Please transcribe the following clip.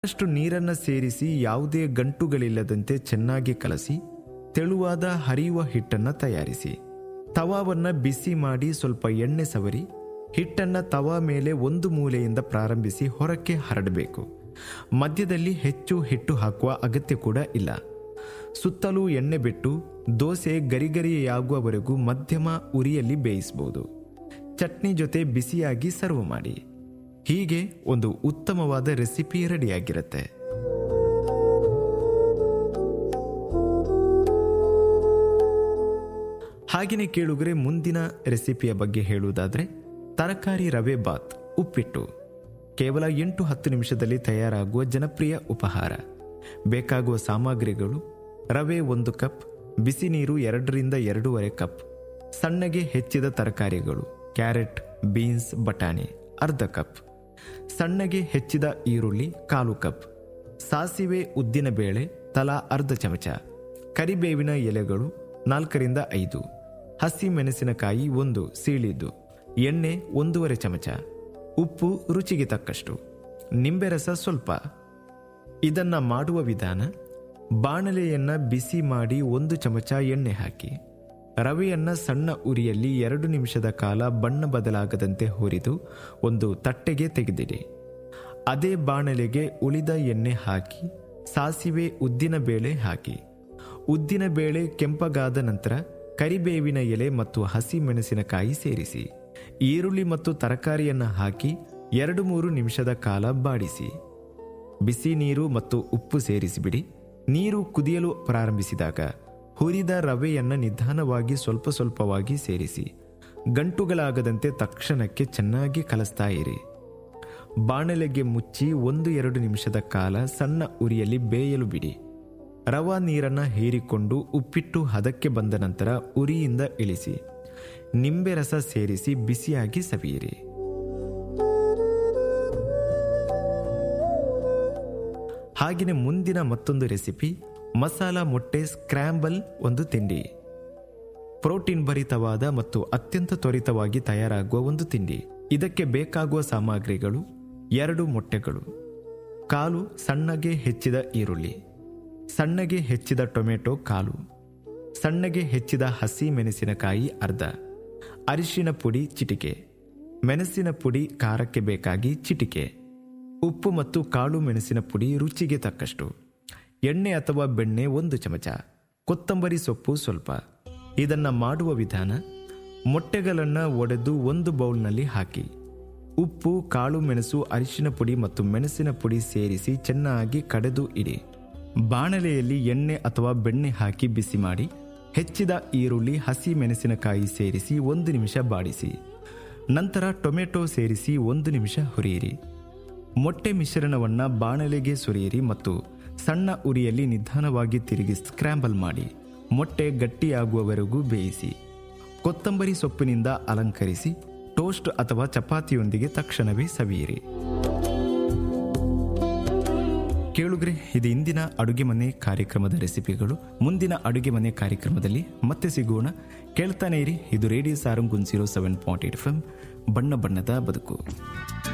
ಅಷ್ಟು ನೀರನ್ನು ಸೇರಿಸಿ ಯಾವುದೇ ಗಂಟುಗಳಿಲ್ಲದಂತೆ ಚೆನ್ನಾಗಿ ಕಲಸಿ ತೆಳುವಾದ ಹರಿಯುವ ಹಿಟ್ಟನ್ನು ತಯಾರಿಸಿ ತವಾವನ್ನ ಬಿಸಿ ಮಾಡಿ ಸ್ವಲ್ಪ ಎಣ್ಣೆ ಸವರಿ ಹಿಟ್ಟನ್ನ ತವಾ ಮೇಲೆ ಒಂದು ಮೂಲೆಯಿಂದ ಪ್ರಾರಂಭಿಸಿ ಹೊರಕ್ಕೆ ಹರಡಬೇಕು ಮಧ್ಯದಲ್ಲಿ ಹೆಚ್ಚು ಹಿಟ್ಟು ಹಾಕುವ ಅಗತ್ಯ ಕೂಡ ಇಲ್ಲ ಸುತ್ತಲೂ ಎಣ್ಣೆ ಬಿಟ್ಟು ದೋಸೆ ಗರಿಗರಿಯಾಗುವವರೆಗೂ ಮಧ್ಯಮ ಉರಿಯಲ್ಲಿ ಬೇಯಿಸಬಹುದು ಚಟ್ನಿ ಜೊತೆ ಬಿಸಿಯಾಗಿ ಸರ್ವ್ ಮಾಡಿ ಹೀಗೆ ಒಂದು ಉತ್ತಮವಾದ ರೆಸಿಪಿ ರೆಡಿಯಾಗಿರುತ್ತೆ ಹಾಗೆಯೇ ಕೇಳುಗರೆ ಮುಂದಿನ ರೆಸಿಪಿಯ ಬಗ್ಗೆ ಹೇಳುವುದಾದ್ರೆ ತರಕಾರಿ ರವೆ ಬಾತ್ ಉಪ್ಪಿಟ್ಟು ಕೇವಲ ಎಂಟು ಹತ್ತು ನಿಮಿಷದಲ್ಲಿ ತಯಾರಾಗುವ ಜನಪ್ರಿಯ ಉಪಹಾರ ಬೇಕಾಗುವ ಸಾಮಗ್ರಿಗಳು ರವೆ ಒಂದು ಕಪ್ ಬಿಸಿ ನೀರು ಎರಡರಿಂದ ಎರಡೂವರೆ ಕಪ್ ಸಣ್ಣಗೆ ಹೆಚ್ಚಿದ ತರಕಾರಿಗಳು ಕ್ಯಾರೆಟ್ ಬೀನ್ಸ್ ಬಟಾಣಿ ಅರ್ಧ ಕಪ್ ಸಣ್ಣಗೆ ಹೆಚ್ಚಿದ ಈರುಳ್ಳಿ ಕಾಲು ಕಪ್ ಸಾಸಿವೆ ಉದ್ದಿನ ಬೇಳೆ ತಲಾ ಅರ್ಧ ಚಮಚ ಕರಿಬೇವಿನ ಎಲೆಗಳು ನಾಲ್ಕರಿಂದ ಐದು ಹಸಿ ಮೆಣಸಿನಕಾಯಿ ಒಂದು ಸೀಳಿದ್ದು ಎಣ್ಣೆ ಒಂದೂವರೆ ಚಮಚ ಉಪ್ಪು ರುಚಿಗೆ ತಕ್ಕಷ್ಟು ನಿಂಬೆರಸ ಸ್ವಲ್ಪ ಇದನ್ನ ಮಾಡುವ ವಿಧಾನ ಬಾಣಲೆಯನ್ನ ಬಿಸಿ ಮಾಡಿ ಒಂದು ಚಮಚ ಎಣ್ಣೆ ಹಾಕಿ ರವೆಯನ್ನ ಸಣ್ಣ ಉರಿಯಲ್ಲಿ ಎರಡು ನಿಮಿಷದ ಕಾಲ ಬಣ್ಣ ಬದಲಾಗದಂತೆ ಹುರಿದು ಒಂದು ತಟ್ಟೆಗೆ ತೆಗೆದಿಡಿ ಅದೇ ಬಾಣಲೆಗೆ ಉಳಿದ ಎಣ್ಣೆ ಹಾಕಿ ಸಾಸಿವೆ ಉದ್ದಿನ ಬೇಳೆ ಹಾಕಿ ಉದ್ದಿನ ಬೇಳೆ ಕೆಂಪಗಾದ ನಂತರ ಕರಿಬೇವಿನ ಎಲೆ ಮತ್ತು ಹಸಿ ಮೆಣಸಿನಕಾಯಿ ಸೇರಿಸಿ ಈರುಳ್ಳಿ ಮತ್ತು ತರಕಾರಿಯನ್ನು ಹಾಕಿ ಎರಡು ಮೂರು ನಿಮಿಷದ ಕಾಲ ಬಾಡಿಸಿ ಬಿಸಿ ನೀರು ಮತ್ತು ಉಪ್ಪು ಸೇರಿಸಿಬಿಡಿ ನೀರು ಕುದಿಯಲು ಪ್ರಾರಂಭಿಸಿದಾಗ ಹುರಿದ ರವೆಯನ್ನು ನಿಧಾನವಾಗಿ ಸ್ವಲ್ಪ ಸ್ವಲ್ಪವಾಗಿ ಸೇರಿಸಿ ಗಂಟುಗಳಾಗದಂತೆ ತಕ್ಷಣಕ್ಕೆ ಚೆನ್ನಾಗಿ ಕಲಿಸ್ತಾ ಇರಿ ಬಾಣಲೆಗೆ ಮುಚ್ಚಿ ಒಂದು ಎರಡು ನಿಮಿಷದ ಕಾಲ ಸಣ್ಣ ಉರಿಯಲ್ಲಿ ಬೇಯಲು ಬಿಡಿ ರವಾ ನೀರನ್ನು ಹೀರಿಕೊಂಡು ಉಪ್ಪಿಟ್ಟು ಹದಕ್ಕೆ ಬಂದ ನಂತರ ಉರಿಯಿಂದ ಇಳಿಸಿ ನಿಂಬೆ ರಸ ಸೇರಿಸಿ ಬಿಸಿಯಾಗಿ ಸವಿಯಿರಿ ಹಾಗೆಯೇ ಮುಂದಿನ ಮತ್ತೊಂದು ರೆಸಿಪಿ ಮಸಾಲ ಮೊಟ್ಟೆ ಸ್ಕ್ರ್ಯಾಂಬಲ್ ಒಂದು ತಿಂಡಿ ಪ್ರೋಟೀನ್ ಭರಿತವಾದ ಮತ್ತು ಅತ್ಯಂತ ತ್ವರಿತವಾಗಿ ತಯಾರಾಗುವ ಒಂದು ತಿಂಡಿ ಇದಕ್ಕೆ ಬೇಕಾಗುವ ಸಾಮಗ್ರಿಗಳು ಎರಡು ಮೊಟ್ಟೆಗಳು ಕಾಲು ಸಣ್ಣಗೆ ಹೆಚ್ಚಿದ ಈರುಳ್ಳಿ ಸಣ್ಣಗೆ ಹೆಚ್ಚಿದ ಟೊಮೆಟೊ ಕಾಲು ಸಣ್ಣಗೆ ಹೆಚ್ಚಿದ ಹಸಿ ಮೆಣಸಿನಕಾಯಿ ಅರ್ಧ ಅರಿಶಿನ ಪುಡಿ ಚಿಟಿಕೆ ಮೆಣಸಿನ ಪುಡಿ ಖಾರಕ್ಕೆ ಬೇಕಾಗಿ ಚಿಟಿಕೆ ಉಪ್ಪು ಮತ್ತು ಕಾಳು ಮೆಣಸಿನ ಪುಡಿ ರುಚಿಗೆ ತಕ್ಕಷ್ಟು ಎಣ್ಣೆ ಅಥವಾ ಬೆಣ್ಣೆ ಒಂದು ಚಮಚ ಕೊತ್ತಂಬರಿ ಸೊಪ್ಪು ಸ್ವಲ್ಪ ಇದನ್ನ ಮಾಡುವ ವಿಧಾನ ಮೊಟ್ಟೆಗಳನ್ನು ಒಡೆದು ಒಂದು ಬೌಲ್ನಲ್ಲಿ ಹಾಕಿ ಉಪ್ಪು ಕಾಳು ಮೆಣಸು ಅರಿಶಿನ ಪುಡಿ ಮತ್ತು ಮೆಣಸಿನ ಪುಡಿ ಸೇರಿಸಿ ಚೆನ್ನಾಗಿ ಕಡೆದು ಇಡಿ ಬಾಣಲೆಯಲ್ಲಿ ಎಣ್ಣೆ ಅಥವಾ ಬೆಣ್ಣೆ ಹಾಕಿ ಬಿಸಿ ಮಾಡಿ ಹೆಚ್ಚಿದ ಈರುಳ್ಳಿ ಹಸಿ ಮೆಣಸಿನಕಾಯಿ ಸೇರಿಸಿ ಒಂದು ನಿಮಿಷ ಬಾಡಿಸಿ ನಂತರ ಟೊಮೆಟೊ ಸೇರಿಸಿ ಒಂದು ನಿಮಿಷ ಹುರಿಯಿರಿ ಮೊಟ್ಟೆ ಮಿಶ್ರಣವನ್ನು ಬಾಣಲೆಗೆ ಸುರಿಯಿರಿ ಮತ್ತು ಸಣ್ಣ ಉರಿಯಲ್ಲಿ ನಿಧಾನವಾಗಿ ತಿರುಗಿ ಸ್ಕ್ರ್ಯಾಂಬಲ್ ಮಾಡಿ ಮೊಟ್ಟೆ ಗಟ್ಟಿಯಾಗುವವರೆಗೂ ಬೇಯಿಸಿ ಕೊತ್ತಂಬರಿ ಸೊಪ್ಪಿನಿಂದ ಅಲಂಕರಿಸಿ ಟೋಸ್ಟ್ ಅಥವಾ ಚಪಾತಿಯೊಂದಿಗೆ ತಕ್ಷಣವೇ ಸವಿಯಿರಿ ಕೇಳುಗ್ರೆ ಇದು ಇಂದಿನ ಅಡುಗೆ ಮನೆ ಕಾರ್ಯಕ್ರಮದ ರೆಸಿಪಿಗಳು ಮುಂದಿನ ಅಡುಗೆ ಮನೆ ಕಾರ್ಯಕ್ರಮದಲ್ಲಿ ಮತ್ತೆ ಸಿಗೋಣ ಕೇಳ್ತಾನೆ ಇರಿ ಇದು radio Sarang one zero seven point eight F ಬಣ್ಣ ಬಣ್ಣದ ಬದುಕು